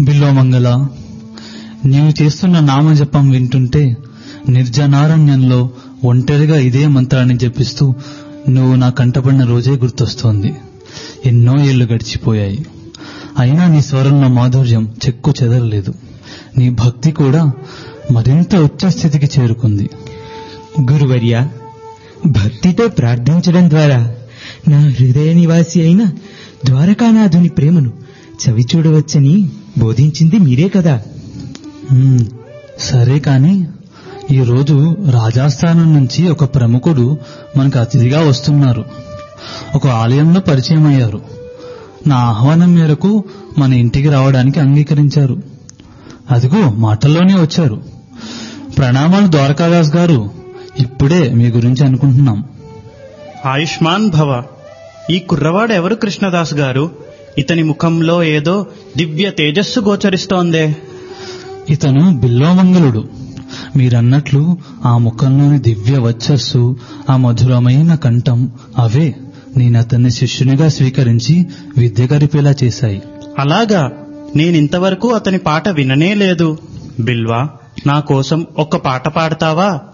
బిల్లోమంగళ నీవు చేస్తున్న నామజపం వింటుంటే నిర్జనారణ్యంలో ఒంటరిగా ఇదే మంత్రాన్ని జపిస్తూ నువ్వు నా కంటపడిన రోజే గుర్తొస్తోంది ఎన్నో ఏళ్లు గడిచిపోయాయి అయినా నీ స్వరంలో మాధుర్యం చెక్కు చెదరలేదు నీ భక్తి కూడా మరింత ఉచ్చ స్థితికి చేరుకుంది గురువర్య భక్తితో ప్రార్థించడం ద్వారా నా హృదయ నివాసి అయిన ద్వారకానాథుని ప్రేమను చవి చూడవచ్చని బోధించింది మీరే కదా ఉమ్, సరే కాని ఈరోజు రాజాస్థానం నుంచి ఒక ప్రముఖుడు మనకు అతిథిగా వస్తున్నారు ఒక ఆలయంలో పరిచయం అయ్యారు నా ఆహ్వానం మేరకు మన ఇంటికి రావడానికి అంగీకరించారు అదిగో మాటల్లోనే వచ్చారు ప్రణామాలు ద్వారకాదాస్ గారు ఇప్పుడే మీ గురించి అనుకుంటున్నాం ఆయుష్మాన్ భవ ఈ కుర్రవాడు ఎవరు కృష్ణదాస్ గారు ఇతని ముఖంలో ఏదో దివ్య తేజస్సు గోచరిస్తోందే ఇతను బిల్లోమంగళుడు మీరన్నట్లు ఆ ముఖంలోని దివ్య వచ్చస్సు ఆ మధురమైన కంఠం అవే నేను అతన్ని శిష్యునిగా స్వీకరించి విద్య గరిపేలా చేశాయి అలాగా నేనింతవరకు అతని పాట విననే లేదు బిల్వా నా కోసం ఒక్క పాట పాడతావా